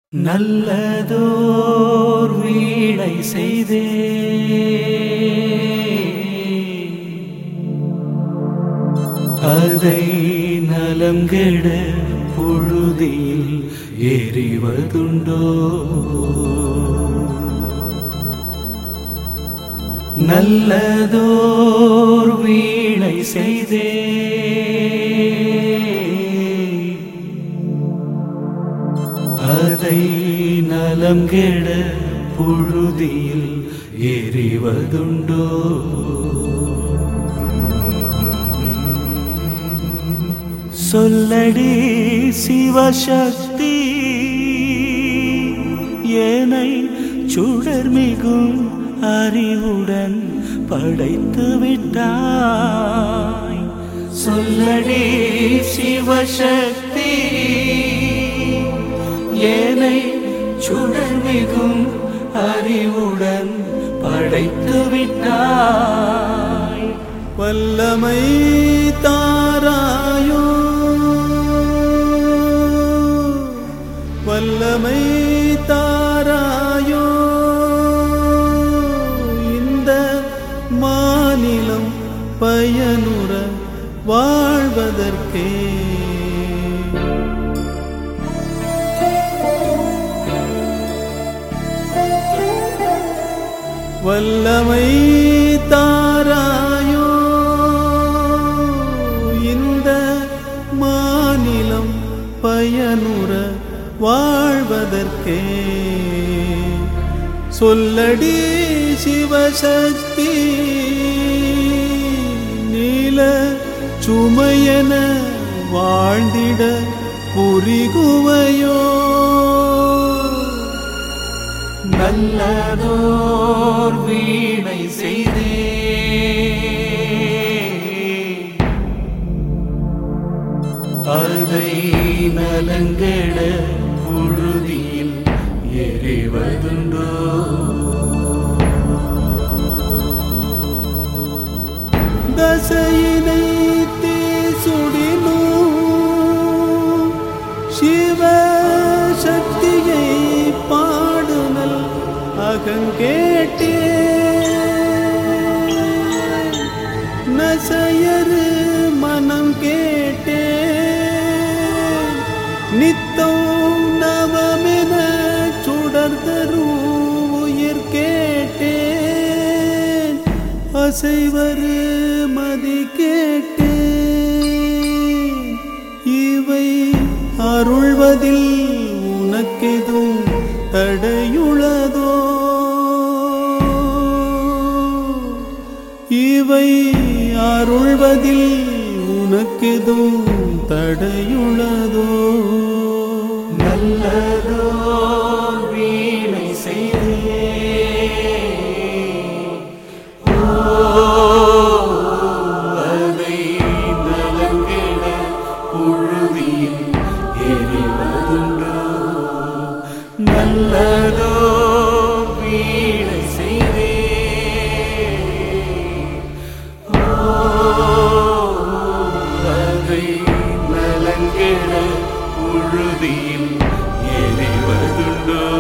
நல்லதோர் வீணை செய்தே அதை நலம் கெட புழுதியில் எறிவதுண்டோ நல்லதோர் வீணை செய்தே அதை நலம் கெட புழுதியில் எறிவதுண்டோ சொல்லடி சிவசக்தி ஏனை சுடர்மிகும் அறிவுடன் படைத்து விட்டாய் சொல்லடி சிவசக்தி ஏனை சுடர்மிகும் அறிவுடன் படைத்து விட்டாய் வல்லமை தாராயோ வல்லமை தாராயோ இந்த மாநிலம் பயனுற வாழ்வதற்கே வல்லமை தாராயோ இந்த மாநிலம் பயனுற வாழ்வதற்கே சொல்லடி சிவசக்தி நீல சுமையென வாழ்ந்திட புரிகுவையோ நல்லதோர் வீணை செய்தே அதை நலங்கட புழுதியில் எறிவதுண்டோ தசையினை தீசுடினோ சிவ சக்தியை பாடுனல் அகங்கேட்டே நசையரு மனம் கேட்டே நித்தம் நவமென சுடர்தரும் உயிர் கேட்டேன் அசைவரு மதி கேட்டேன் இவை அருள்வதில் உனக்கெதும் தடையுளதோ இவை அருள்வதில் உனக்கெதும் தடையுளதோ நல்லதோர் வீணை செய்தே ஓ, அதை நலங்கட புழுதியில் எறிவதுண்டோ நல்லதோ வீணை செய்தே ஓ, அதை நலங்கட புழுதியில் எறிவதுண்டோ